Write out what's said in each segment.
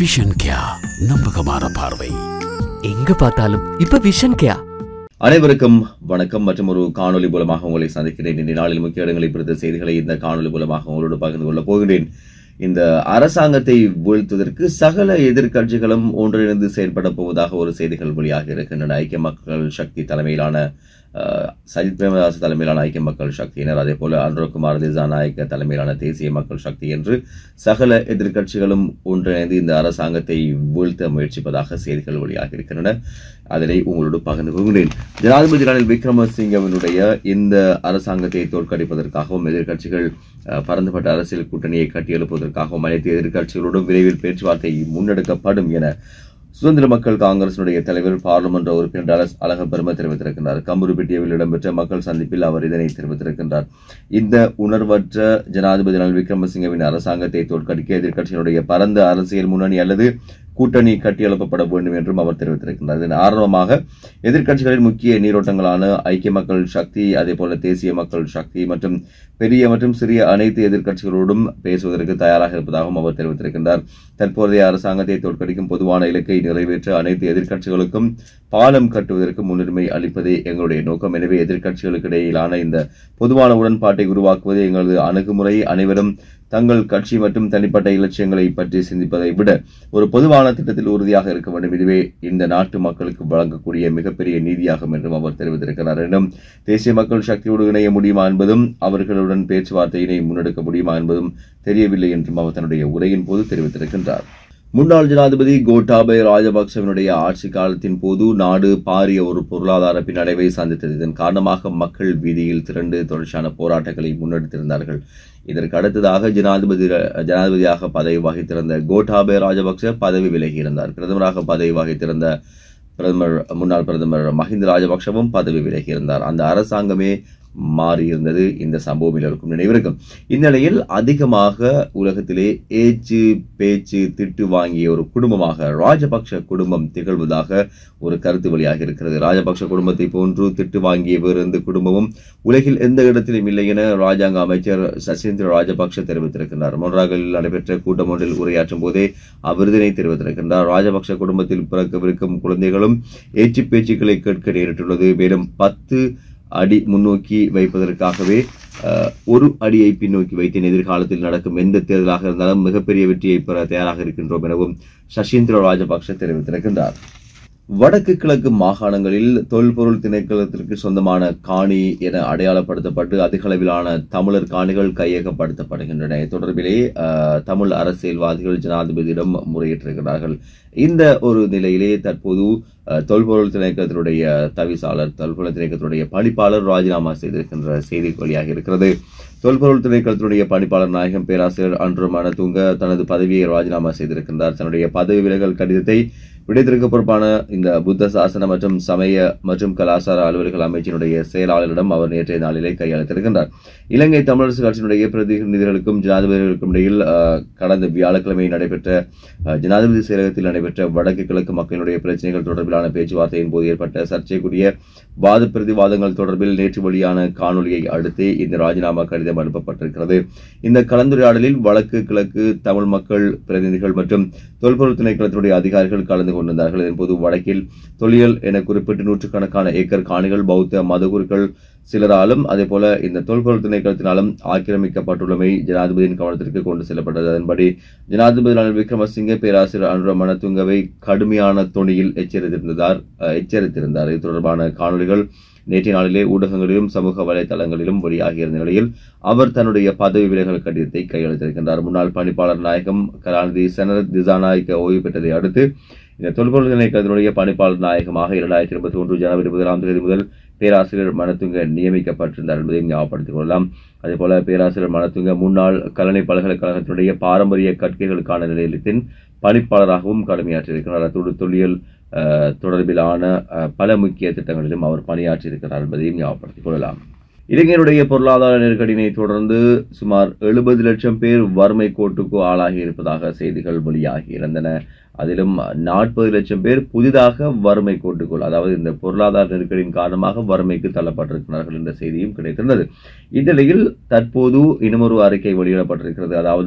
vision கியா நம்பகமான பார்வை எங்க பார்த்தாலும் இப்ப விஷன் கேயா அனைவருக்கும் வணக்கம் மற்றும் ஒரு காணொலி மூலமாக உங்களை சந்திக்கிறேன் இந்த நாளில் முக்கிய இடங்களை பிடித்த செய்திகளை இந்த காணொலி மூலமாக உங்களோடு பகிர்ந்து கொள்ளப் போகிறேன் இந்த அரசாங்கத்தை வீழ்த்துவதற்கு சகல எதிர்க்கட்சிகளும் ஒன்றிணைந்து செயல்பட போவதாக ஒரு செய்திகள் வெளியாக இருக்கின்றன ஐக்கிய மக்கள் சக்தி தலைமையிலான அஹ், சஜித் பிரேமதாஸ் தலைமையிலான ஐக்கிய மக்கள் சக்தியினர் அதே போல அன்ரோகுமார் திசாநாயக்க தலைமையிலான தேசிய மக்கள் சக்தி என்று சகல எதிர்க்கட்சிகளும் ஒன்றிணைந்து இந்த அரசாங்கத்தை வீழ்த்த முயற்சிப்பதாக செய்திகள் வெளியாக இருக்கின்றன அதனை உங்களோடு பகிர்ந்து கொள்கிறேன் ஜனாதிபதி ரணில் விக்ரமசிங்கவினுடைய இந்த அரசாங்கத்தை தோற்கடிப்பதற்காகவும் எதிர்க்கட்சிகள் அஹ், பரந்துபட்ட அரசியல் கூட்டணியை கட்டியெழுப்புவதற்காகவும் அனைத்து எதிர்க்கட்சிகளோடும் விரைவில் பேச்சுவார்த்தை முன்னெடுக்கப்படும் என சுதந்திர மக்கள் காங்கிரசினுடைய தலைவர் பாராளுமன்ற உறுப்பினர் டாலஸ் அழக பெருமை தெரிவித்திருக்கின்றார் கம்புருப்பிட்டியவில் இடம்பெற்ற மக்கள் சந்திப்பில் அவர் இதனை தெரிவித்திருக்கின்றார் இந்த உணர்வற்ற ஜனாதிபதி ரணில் விக்ரமசிங்கவின் அரசாங்கத்தை தோற்கடிக்க எதிர்க்கட்சியினுடைய பரந்த அரசியல் முன்னணி அல்லது கூட்டணி கட்டியெழுப்பப்பட வேண்டும் என்றும் அவர் தெரிவித்திருக்கின்றார் இதன் ஆரம்பமாக எதிர்க்கட்சிகளின் முக்கிய நீரோட்டங்களான ஐக்கிய மக்கள் சக்தி அதே போல தேசிய மக்கள் சக்தி மற்றும் பெரிய மற்றும் சிறிய அனைத்து எதிர்க்கட்சிகளோடும் பேசுவதற்கு தயாராக இருப்பதாகவும் அவர் தெரிவித்திருக்கின்றார் தற்போதைய அரசாங்கத்தை தோற்கடிக்கும் பொதுவான இலக்கை நிறைவேற்ற அனைத்து எதிர்க்கட்சிகளுக்கும் பாலம் கட்டுவதற்கு முன்னுரிமை அளிப்பதே எங்களுடைய நோக்கம் எனவே எதிர்க்கட்சிகளுக்கு இடையிலான இந்த பொதுவான உடன்பாட்டை உருவாக்குவது எங்களது அணுகுமுறை அனைவரும் தங்கள் கட்சி மற்றும் தனிப்பட்ட இலட்சியங்களை பற்றி சிந்திப்பதை விட ஒரு பொதுவான திட்டத்தில் உறுதியாக இருக்க வேண்டும் இதுவே இந்த நாட்டு மக்களுக்கு வழங்கக்கூடிய மிகப்பெரிய நீதியாகும் என்றும் அவர் தெரிவித்திருக்கிறார் என்றும் தேசிய மக்கள் சக்தியோடு இணைய முடியுமா என்பதும் அவர்களுடன் பேச்சுவார்த்தையினை முன்னெடுக்க முடியுமா என்பதும் தெரியவில்லை என்றும் அவர் தன்னுடைய உரையின் போது தெரிவித்திருக்கின்றார் முன்னாள் ஜனாதிபதி கோட்டாபய ராஜபக்சவினுடைய ஆட்சி காலத்தின் போது நாடு பாரிய ஒரு பொருளாதார பின்னடைவை சந்தித்தது இதன் காரணமாக மக்கள் வீதியில் திரண்டு தொடர்ச்சியான போராட்டங்களை முன்னெடுத்திருந்தார்கள் இதற்கு அடுத்ததாக ஜனாதிபதி ஜனாதிபதியாக பதவி வகித்திருந்த கோட்டாபய ராஜபக்ச பதவி விலகியிருந்தார் பிரதமராக பதவி வகித்திருந்த பிரதமர் முன்னாள் பிரதமர் மஹிந்த ராஜபக்சவும் பதவி விலகியிருந்தார் அந்த அரசாங்கமே மாறியிருந்தது இந்த சம்பவம் எல்லோருக்கும் நினைவிருக்கும் இந்நிலையில் அதிகமாக உலகத்திலே ஏச்சு பேச்சு திட்டு வாங்கிய ஒரு குடும்பமாக ராஜபக்ஷ குடும்பம் திகழ்வதாக ஒரு கருத்து வெளியாக இருக்கிறது ராஜபக்ஷ குடும்பத்தை போன்று திட்டு வாங்கிய வேறு எந்த குடும்பமும் உலகில் எந்த இடத்திலும் இல்லை என ராஜாங்க அமைச்சர் சசீந்திர ராஜபக்ஷ தெரிவித்திருக்கிறார் மொன்றாகலில் நடைபெற்ற கூட்டம் ஒன்றில் உரையாற்றும் போதே அவர் இதனை தெரிவித்திருக்கின்றார் ராஜபக்ஷ குடும்பத்தில் பிறக்கவிருக்கும் குழந்தைகளும் ஏச்சு பேச்சுக்களை கேட்க நேரிட்டுள்ளது மேலும் பத்து அடி முன்னோக்கி வைப்பதற்காகவே அஹ், ஒரு அடியை பின்னோக்கி வைத்தேன் எதிர்காலத்தில் நடக்கும் எந்த தேர்தலாக இருந்தாலும் மிகப்பெரிய வெற்றியை பெற தயாராக இருக்கின்றோம் எனவும் சசீந்திர ராஜபக்ஷ தெரிவித்திருக்கின்றார் வடக்கு கிழக்கு மாகாணங்களில் தொல்பொருள் திணைக்களத்திற்கு சொந்தமான காணி என அடையாளப்படுத்தப்பட்டு அதிக அளவிலான தமிழர் காணிகள் கையகப்படுத்தப்படுகின்றன இது தொடர்பிலே அஹ், தமிழ் அரசியல்வாதிகள் ஜனாதிபதியிடம் முறையிட்டிருக்கிறார்கள் இந்த ஒரு நிலையிலே தற்போது அஹ், தொல்பொருள் திணைக்களத்தினுடைய தவிசாளர் தொல்பொருள் திணைக்களத்தினுடைய பணிப்பாளர் ராஜினாமா செய்திருக்கின்ற செய்தி வெளியாக இருக்கிறது தொல்பொருள் திணைக்களத்தினுடைய பணிப்பாளர் நாயகம் பேராசிரியர் அன்று மனதுங்க தனது பதவியை ராஜினாமா செய்திருக்கின்றார் தன்னுடைய பதவி விலகல் கடிதத்தை விடைத்திருக்க பொறுப்பான இந்த புத்த சாசன மற்றும் சமய மற்றும் கலாச்சார அலுவல்கள் அமைச்சினுடைய செயலாளரிடம் அவர் நேற்றைய நாளிலே கையளித்திருக்கின்றார் இலங்கை தமிழரசு கட்சியினுடைய பிரதிநிதிகளுக்கும் ஜனாதிபதிகளுக்கும் இடையில் அஹ், கடந்த வியாழக்கிழமை நடைபெற்ற அஹ், ஜனாதிபதி செயலகத்தில் நடைபெற்ற வடக்கு கிழக்கு மக்களுடைய பிரச்சனைகள் தொடர்பிலான பேச்சுவார்த்தையின் போது ஏற்பட்ட சர்ச்சைக்குரிய வாத பிரதிவாதங்கள் தொடர்பில் நேற்று வெளியான காணொலியை அடுத்தே இந்த ராஜினாமா கடிதம் அனுப்பப்பட்டிருக்கிறது இந்த கலந்துரையாடலில் வடக்கு கிழக்கு தமிழ் மக்கள் பிரதிநிதிகள் மற்றும் தொல்பொருள் திணைக்களத்தினுடைய அதிகாரிகள் கலந்து கொண்டிருந்தார்கள் இதன்போது வடக்கில் தொல்லியல் என குறிப்பிட்டு நூற்றுக்கணக்கான ஏக்கர் காணிகள் பௌத்த மதகுருக்கள் சிலராலும் அதே போல இந்த தொல்பொருள் திணைக்களத்தினாலும் ஆக்கிரமிக்கப்பட்டுள்ளமை ஜனாதிபதியின் கவனத்திற்கு கொண்டு செல்லப்பட்டது அதன்படி ஜனாதிபதி ரணில் விக்ரமசிங்கே பேராசிரியர் அனுர மனதுங்கவை கடுமையான தொனியில் எச்சரித்திருந்தார் அஹ், எச்சரித்திருந்தார் இது தொடர்பான காணொலிகள் நேற்றைய நாளிலே ஊடகங்களிலும் சமூக வலைதளங்களிலும் வெளியாகியிருந்த நிலையில் அவர் தன்னுடைய பதவி விலகல் கடிதத்தை கையெழுத்திருக்கின்றார் முன்னாள் பணிப்பாளர் நாயகம் கலாநிதி சனரத் திசாநாயக்க ஓய்வு பெற்றதை அடுத்து இந்த தொல்பொருள் திணைக்களத்தினுடைய பணிப்பாளர் நாயகமாக இரண்டாயிரத்தி இருபத்தி ஒன்று ஜனவரி முதலாம் தேதி முதல் பேராசிரியர் மனத்துங்க நியமிக்கப்பட்டிருந்தார் என்பதையும் ஞாபகப்படுத்திக் கொள்ளலாம் அதேபோல பேராசிரியர் மனத்துங்க முன்னாள் கலனை பல்கலைக்கழகத்தினுடைய பாரம்பரிய கற்கைகளுக்கான நிலையத்தின் பணிப்பாளராகவும் கடமையாற்றியிருக்கிறார் அத்தோடு தொல்லியல் அஹ், தொடர்பிலான அஹ், பல முக்கிய திட்டங்களிலும் அவர் பணியாற்றியிருக்கிறார் என்பதையும் ஞாபகப்படுத்திக் கொள்ளலாம் இலங்கையினுடைய பொருளாதார நெருக்கடியினை தொடர்ந்து சுமார் எழுபது லட்சம் பேர் வறுமை கோட்டுக்கு ஆளாகி இருப்பதாக செய்திகள் வெளியாகி இருந்தன அதிலும் நாற்பது லட்சம் பேர் புதிதாக வறுமை கோட்டுக்குள் அதாவது இந்த பொருளாதார நெருக்கடியின் காரணமாக வறுமைக்கு தள்ளப்பட்டிருக்கிறார்கள் என்ற செய்தியும் கிடைத்திருந்தது இந்நிலையில் தற்போது இன்னுமொரு அறிக்கை வெளியிடப்பட்டிருக்கிறது அதாவது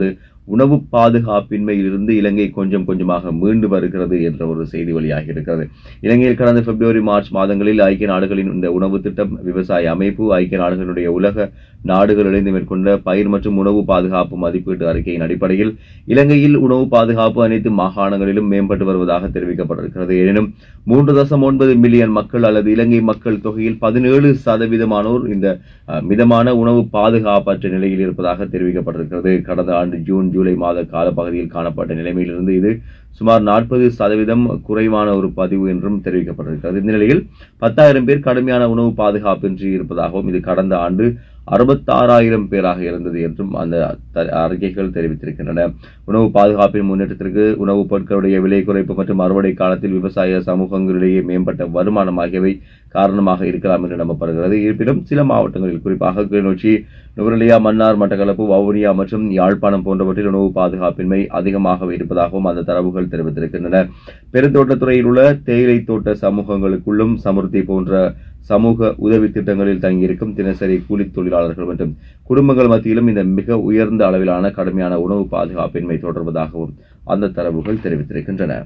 உணவு பாதுகாப்பின்மையிலிருந்து இலங்கை கொஞ்சம் கொஞ்சமாக மீண்டு வருகிறது என்ற ஒரு செய்தி வெளியாகி இருக்கிறது இலங்கையில் கடந்த பிப்ரவரி மார்ச் மாதங்களில் ஐக்கிய நாடுகளின் இந்த உணவு திட்டம் விவசாய அமைப்பு ஐக்கிய நாடுகளுடைய உலக நாடுகள் இணைந்து மேற்கொண்ட பயிர் மற்றும் உணவு பாதுகாப்பு மதிப்பீட்டு அறிக்கையின் அடிப்படையில் இலங்கையில் உணவு பாதுகாப்பு அனைத்து மாகாணங்களிலும் மேம்பட்டு வருவதாக தெரிவிக்கப்பட்டிருக்கிறது எனினும் மூன்று தசம் ஒன்பது மில்லியன் மக்கள் அல்லது இலங்கை மக்கள் தொகையில் பதினேழு சதவீதமானோர் இந்த அஹ், மிதமான உணவு பாதுகாப்பற்ற நிலையில் இருப்பதாக தெரிவிக்கப்பட்டிருக்கிறது கடந்த ஆண்டு ஜூன் ஜூலை மாத காலப்பகுதியில் காணப்பட்ட நிலைமையிலிருந்து இது சுமார் நாற்பது சதவீதம் குறைவான ஒரு பதிவு என்றும் தெரிவிக்கப்பட்டிருக்கிறது இந்த நிலையில் பத்தாயிரம் பேர் கடுமையான உணவு பாதுகாப்பின்றி இருப்பதாகவும் இது கடந்த ஆண்டு அறுபத்தாறாயிரம் பேராக இருந்தது என்றும் அந்த த- அறிக்கைகள் தெரிவித்திருக்கின்றன உணவு பாதுகாப்பின் முன்னேற்றத்திற்கு உணவுப் பொருட்களுடைய விலை குறைப்பு மற்றும் அறுவடை காலத்தில் விவசாய சமூகங்களிடையே மேம்பட்ட வருமானம் ஆகியவை காரணமாக இருக்கலாம் என்று நம்பப்படுகிறது இருப்பினும் சில மாவட்டங்களில் குறிப்பாக கிளிநொச்சி நுவரெலியா மன்னார் மட்டக்களப்பு வவுனியா மற்றும் யாழ்ப்பாணம் போன்றவற்றில் உணவு பாதுகாப்பின்மை அதிகமாக இருப்பதாகவும் அந்த தரவுகள் தெரிவித்திருக்கின்றன பெருந்தோட்டத்துறையில் உள்ள தேயிலை தோட்ட சமூகங்களுக்குள்ளும் சமுர்த்தி போன்ற சமூக உதவி திட்டங்களில் தங்கியிருக்கும் தினசரி கூலித் தொழிலாளர்கள் மற்றும் குடும்பங்கள் மத்தியிலும் இந்த மிக உயர்ந்த அளவிலான கடுமையான உணவு பாதுகாப்பின்மை தொடர்வதாகவும் அந்த தரவுகள் தெரிவித்திருக்கின்றன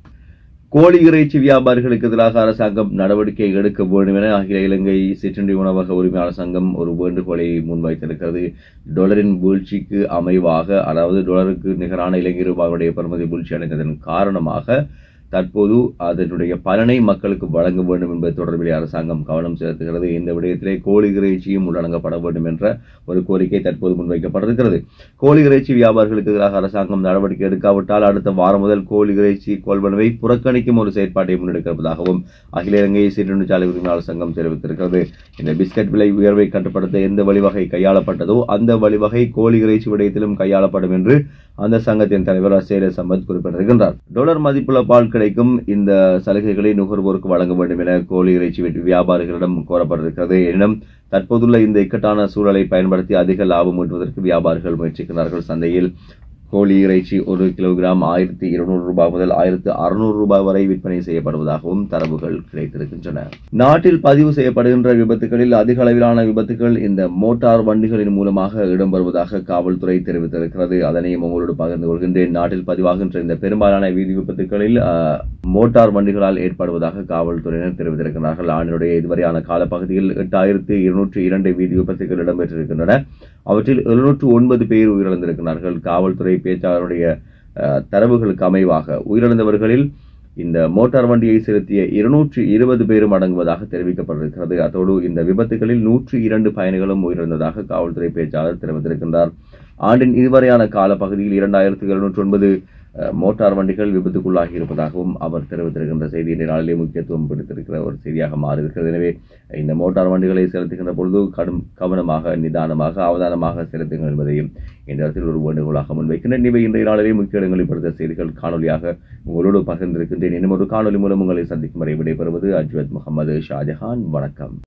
கோழி இறைச்சி வியாபாரிகளுக்கு எதிராக அரசாங்கம் நடவடிக்கை எடுக்க வேண்டும் என அகில இலங்கை சிற்றுண்டி உணவக உரிமையாளர் சங்கம் ஒரு வேண்டுகோளை முன்வைத்திருக்கிறது டொலரின் வீழ்ச்சிக்கு அமைவாக அதாவது டொலருக்கு நிகரான இலங்கை ரூபாயுடைய பெறுமதி வீழ்ச்சி அடைந்ததன் காரணமாக தற்போது அதனுடைய பலனை மக்களுக்கு வழங்க வேண்டும் என்பது தொடர்பிலே அரசாங்கம் கவனம் செலுத்துகிறது இந்த விடயத்திலே கோழி இறைச்சியும் உள்ளடங்கப்பட வேண்டும் என்ற ஒரு கோரிக்கை தற்போது முன்வைக்கப்பட்டிருக்கிறது கோழி இறைச்சி வியாபாரிகளுக்கு எதிராக அரசாங்கம் நடவடிக்கை எடுக்காவிட்டால் அடுத்த வாரம் முதல் கோழி இறைச்சி கொள்வனவை புறக்கணிக்கும் ஒரு செயற்பாட்டை முன்னெடுப்பதாகவும் அகில இலங்கை சிற்றுண்டிச்சாலை உரிமையாளர் சங்கம் தெரிவித்திருக்கிறது இந்த பிஸ்கட் விலை உயர்வை கட்டுப்படுத்த எந்த வழிவகை கையாளப்பட்டதோ அந்த வழிவகை கோழி இறைச்சி விடயத்திலும் கையாளப்படும் என்று அந்த சங்கத்தின் தலைவர் அசேல சம்பத் குறிப்பிட்டிருக்கின்றார் டாலர் மதிப்புள்ள பால் கிடைக்கும் இந்த சலுகைகளை நுகர்வோருக்கு வழங்க வேண்டும் என கோழி இறைச்சி வெட்டி வியாபாரிகளிடம் கோரப்பட்டிருக்கிறது எனினும் தற்போதுள்ள இந்த இக்கட்டான சூழலை பயன்படுத்தி அதிக லாபம் ஈட்டுவதற்கு வியாபாரிகள் முயற்சிக்கிறார்கள் சந்தையில் கோழி இறைச்சி ஒரு கிலோகிராம் ஆயிரத்தி இருநூறு ரூபாய் முதல் ஆயிரத்தி அறுநூறு ரூபாய் வரை விற்பனை செய்யப்படுவதாகவும் தரவுகள் கிடைத்திருக்கின்றன நாட்டில் பதிவு செய்யப்படுகின்ற விபத்துகளில் அதிக அளவிலான விபத்துகள் இந்த மோட்டார் வண்டிகளின் மூலமாக இடம்பெறுவதாக காவல்துறை தெரிவித்திருக்கிறது அதனையும் உங்களோடு பகிர்ந்து கொள்கின்றேன் நாட்டில் பதிவாகின்ற இந்த பெரும்பாலான வீதி விபத்துகளில் ஆஹ், மோட்டார் வண்டிகளால் ஏற்படுவதாக காவல்துறையினர் தெரிவித்திருக்கிறார்கள் ஆண்டினுடைய இதுவரையான காலப்பகுதியில் எட்டாயிரத்து இருநூற்று இரண்டு வீதி விபத்துகள் இடம்பெற்றிருக்கின்றன அவற்றில் எழுநூற்று ஒன்பது பேர் உயிரிழந்திருக்கிறார்கள் காவல்துறை பேச்சாளருடைய அஹ், தரவுகளுக்கு அமைவாக உயிரிழந்தவர்களில் இந்த மோட்டார் வண்டியை செலுத்திய இருநூற்று இருபது பேரும் அடங்குவதாக தெரிவிக்கப்பட்டிருக்கிறது அதோடு இந்த விபத்துகளில் நூற்று இரண்டு பயணிகளும் உயிரிழந்ததாக காவல்துறை பேச்சாளர் தெரிவித்திருக்கின்றார் ஆண்டின் இதுவரையான காலப்பகுதியில் இரண்டாயிரத்து எழுநூற்று ஒன்பது அஹ், மோட்டார் வண்டிகள் விபத்துக்குள்ளாகி இருப்பதாகவும் அவர் தெரிவித்திருக்கின்ற செய்தி இந்த நாளிலே முக்கியத்துவம் பிடித்திருக்கிற ஒரு செய்தியாக மாறியிருக்கிறது எனவே இந்த மோட்டார் வண்டிகளை செலுத்துகின்ற பொழுது கடும் கவனமாக நிதானமாக அவதானமாக செலுத்துங்கள் என்பதையும் இந்த இடத்தில் ஒரு வேண்டுகோளாக முன்வைக்கின்றேன் இவை இன்றைய நாளிலே முக்கிய இடங்களில் படுத்த செய்திகள் காணொலியாக உங்களோடு பகிர்ந்திருக்கின்றேன் இன்னும் ஒரு காணொலி மூலம் உங்களை சந்திக்கும் வரை விடைபெறுவது அஜ்வத் முகமது ஷாஜஹான் வணக்கம்